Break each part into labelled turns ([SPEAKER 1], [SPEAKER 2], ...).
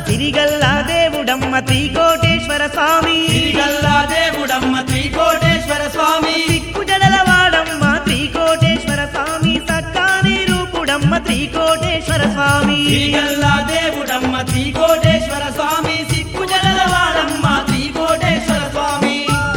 [SPEAKER 1] సిరిగల్లా దేవుడమ్మ త్రికోటేశ్వర స్వామి
[SPEAKER 2] శ్రీగల్లా దేవుడమ్మ త్రికోటేశ్వర స్వామి
[SPEAKER 1] దిక్కుజడల వాడమ్మ త్రికోటేశ్వర స్వామి సక్కాని రూపుడమ్మ త్రికోటేశ్వర స్వామి
[SPEAKER 2] శ్రీగల్లా దేవుడమ్మ త్రికోటేశ్వర స్వామి సిక్కు జడల వాడమ్మ త్రికోటేశ్వర స్వామి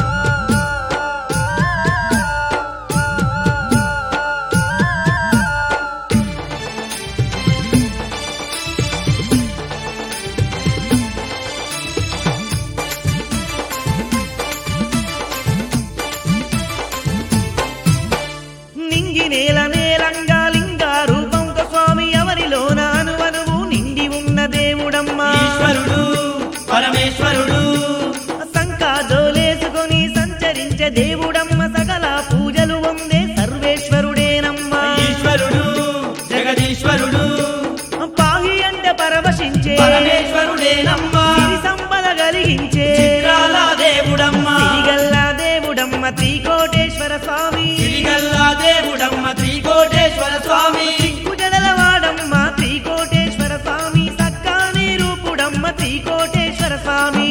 [SPEAKER 1] నింగి నేల నేలంగా లింగా రూపంతో స్వామి ఎవరిలోన అనువనువు నిండి ఉన్న దేవుడమ్మ
[SPEAKER 2] ఈశ్వరుడు పరమేశ్వరుడు
[SPEAKER 1] సంకాజోలేసుకొని సంచరించే దేవుడమ్మ సకల పూజలు వందే సర్వేశ్వరుడేనమ్మ
[SPEAKER 2] ఈశ్వరుడు జగదీశ్వరుడు
[SPEAKER 1] పాహి అంటే పరవశించే
[SPEAKER 2] పరమేశ్వరుడేనమ్మ
[SPEAKER 1] సిరి సంపద కలిగించే
[SPEAKER 2] చిత్రాల దేవుడమ్మ
[SPEAKER 1] సిరిగల్లా దేవుడమ్మ త్రికోటేశ్వర స్వామి
[SPEAKER 2] శ్రీగల్లా దేవుడమ్మ త్రికోటేశ్వర స్వామి
[SPEAKER 1] కుజడల వాడమ్మ త్రికోటేశ్వర స్వామి సక్కాని రూపుడమ్మ త్రికోటేశ్వర స్వామి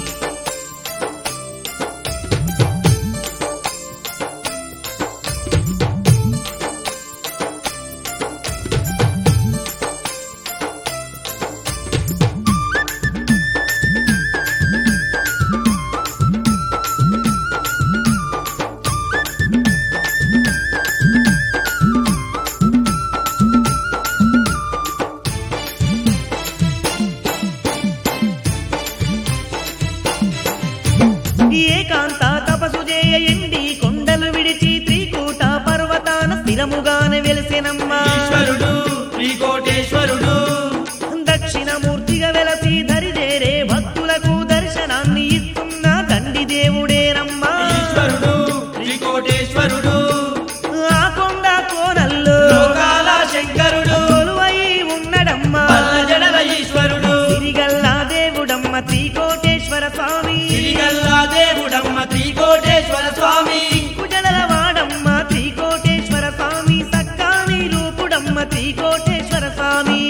[SPEAKER 1] ఏకాంత తపసు చేయ ఎండి కొండలు విడిచి త్రికూట పర్వతాన స్థిరముగానే వెలిసెనమ్మ
[SPEAKER 2] ఈశ్వరుడు త్రికోటేశ్వరుడు
[SPEAKER 1] దక్షిణమూర్తిగా వెలసి దరిదేరే భక్తులకు దర్శనాన్ని ఇస్తున్న దండి దేవుడేనమ్మ
[SPEAKER 2] ఈశ్వరుడు త్రికోటేశ్వరుడు
[SPEAKER 1] ఆ కొండ కోనల్లో
[SPEAKER 2] లోకాల శంకరుడు
[SPEAKER 1] కొలువై ఉన్నడమ్మ
[SPEAKER 2] పల్ల జడల ఈశ్వరుడు
[SPEAKER 1] సిరిగల్లా దేవుడమ్మ త్రికోటేశ్వర స్వామి
[SPEAKER 2] శ్రీగల్లా దేవుడమ్మ త్రికోటేశ్వర స్వామి
[SPEAKER 1] కుజడల వాడమ్మ త్రికోటేశ్వర స్వామి సక్కాని రూపుడమ్మ త్రికోటేశ్వర స్వామి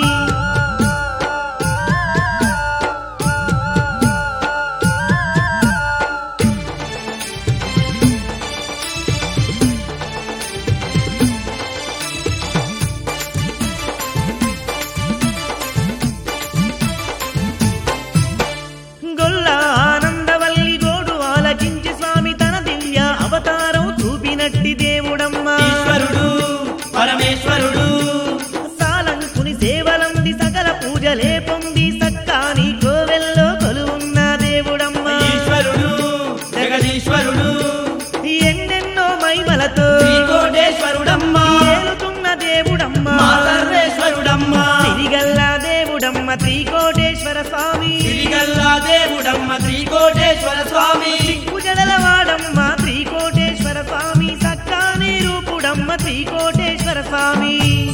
[SPEAKER 1] గొల్ల ఆనందవల్లి గోడు ఆలకించి స్వామి తన దివ్య అవతారం చూపినట్టి దేవుడమ్మ
[SPEAKER 2] ఈశ్వరుడు పరమేశ్వరుడు
[SPEAKER 1] సాలంకుని సేవలంది సకల పూజలే పొంది సక్కాని కోవెల్లో కొలువున్న దేవుడమ్మ
[SPEAKER 2] ఈశ్వరుడు జగదీశ్వరుడు
[SPEAKER 1] ఎన్నెన్నో మైమలతో
[SPEAKER 2] త్రికోటేశ్వరుడమ్మ
[SPEAKER 1] ఏలుతున్న దేవుడమ్మ
[SPEAKER 2] మా సర్వేశ్వరుడమ్మ
[SPEAKER 1] సిరిగల్లా దేవుడమ్మ త్రికోటేశ్వర స్వామి
[SPEAKER 2] శ్రీగల్లా దేవుడమ్మ త్రికోటేశ్వర స్వామి
[SPEAKER 1] కుజడల వాడమ్మ త్రికోటేశ్వర స్వామి సక్కాని రూపుడమ్మ త్రికోటేశ్వర స్వామి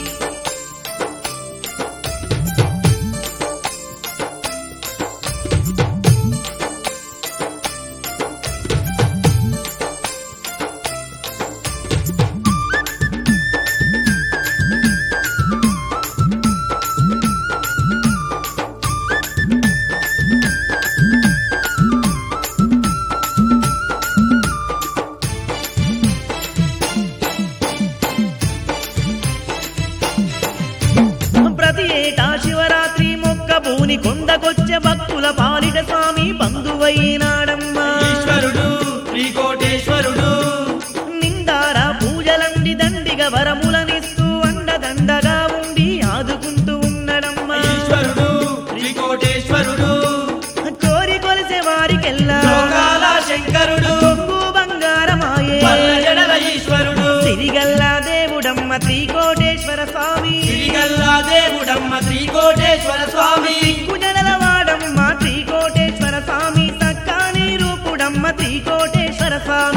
[SPEAKER 1] ప్రతి ఏటా శివరాత్రి మొక్క భూని కొండకొచ్చే భక్తుల పాలిట స్వామి బంధువైనాడమ్మా
[SPEAKER 2] ఈశ్వరుడు త్రికోటేశ్వరుడు
[SPEAKER 1] నిందార పూజలండి దండిగా వరములనిస్తూ అండదండగా ఉండి ఆదుకుంటూ ఉన్నడమ్మా
[SPEAKER 2] ఈశ్వరుడు త్రికోటేశ్వరుడు
[SPEAKER 1] కోరి కొలిసే వారికెల్లా
[SPEAKER 2] లోకాల శంకరుడు
[SPEAKER 1] కొంగు బంగారమాయే
[SPEAKER 2] పల్ల జడల ఈశ్వరుడు
[SPEAKER 1] సిరిగల్లా దేవుడమ్మ త్రికోటేశ్వర స్వామి
[SPEAKER 2] శ్రీగల్లా దేవుడమ్మ త్రికోటేశ్వర స్వామి
[SPEAKER 1] కుజడల వాడమ్మ త్రికోటేశ్వర స్వామి సక్కాని రూపుడమ్మ త్రికోటేశ్వర స్వామి